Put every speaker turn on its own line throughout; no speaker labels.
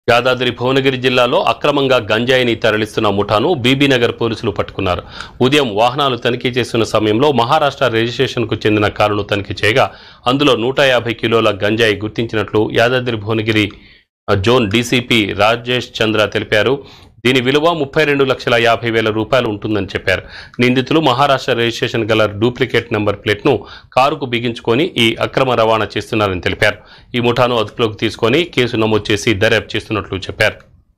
యాదాద్రి భువనగిరి జిల్లాలో అక్రమంగా గంజాయిని తరలిస్తున్న ముఠాను బీబీనగర్ పోలీసులు పట్టుకున్నారు ఉదయం వాహనాలు తనిఖీ చేస్తున్న సమయంలో మహారాష్ట్ర రిజిస్ట్రేషన్కు చెందిన కారును తనిఖీ చేయగా అందులో నూట యాభై కిలోల గంజాయి గుర్తించినట్లు యాదాద్రి భువనగిరి ఆ, జోన్ డీసీపీ రాజేష్ చంద్ర తెలిపారు దీని విలువ ముప్పై రెండు లక్షల యాభై వేల రూపాయలు ఉంటుందని చెప్పారు నిందితులు మహారాష్ట్ర రిజిస్ట్రేషన్ గల డూప్లికేట్ నెంబర్ ప్లేట్ను కారుకు బిగించుకొని ఈ అక్రమ రవాణా చేస్తున్నారని తెలిపారు ఈ ముఠాను అదుపులోకి తీసుకొని కేసు నమోదు చేసి దర్యాప్తు చేస్తున్నట్లు చెప్పారు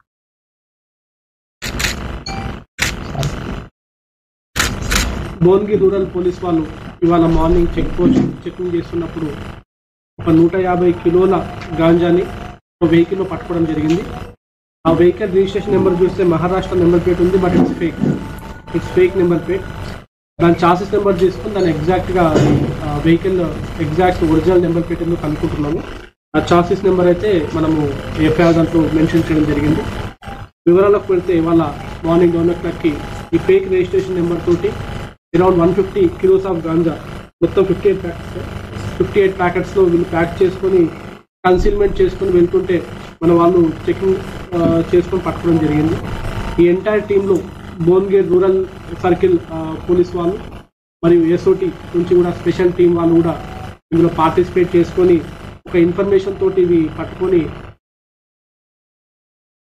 భువనగిరి రూరల్ పోలీస్ వాళ్ళు ఇవాళ మార్నింగ్ చెక్ పోస్ట్ చెకింగ్ చేస్తున్నప్పుడు ఒక నూట యాభై కిలోల గాంజాని ఒక వెహికల్లో పట్టుకోవడం జరిగింది ఆ వెహికల్ రిజిస్ట్రేషన్ నెంబర్ చూస్తే మహారాష్ట్ర నెంబర్ ప్లేట్ ఉంది but it's fake it's fake number plate దాని చాసెస్ నెంబర్ తీసుకుని దాని ఎగ్జాక్ట్గా vehicle exact original number plate ఎందుకు కనుక్కుంటున్నాము ఆ చాసెస్ నెంబర్ అయితే మనము ఎఫ్ఐఆర్ దాంట్లో మెన్షన్ చేయడం జరిగింది వివరాలకు వెళ్తే ఇవాళ మార్నింగ్ లెవెన్ ఓ క్లాక్కి ఈ ఫేక్ రిజిస్ట్రేషన్ నెంబర్ తోటి around one fifty kilos of ganja మొత్తం fifty eight packets fifty eight ప్యాకెట్స్లో వీళ్ళు ప్యాక్ చేసుకొని కన్సీల్మెంట్ చేసుకొని వెళ్తుంటే మన వాళ్ళు చెకింగ్ చేసుకొని పట్టుకోవడం జరిగింది ఈ ఎంటైర్ టీంలో భువనగిరి రూరల్ సర్కిల్ పోలీస్ వాళ్ళు మరియు ఎస్ఓటి నుంచి కూడా స్పెషల్ టీం వాళ్ళు కూడా ఇందులో పార్టిసిపేట్ చేసుకొని ఒక ఇన్ఫర్మేషన్ తోటి ఇవి పట్టుకొని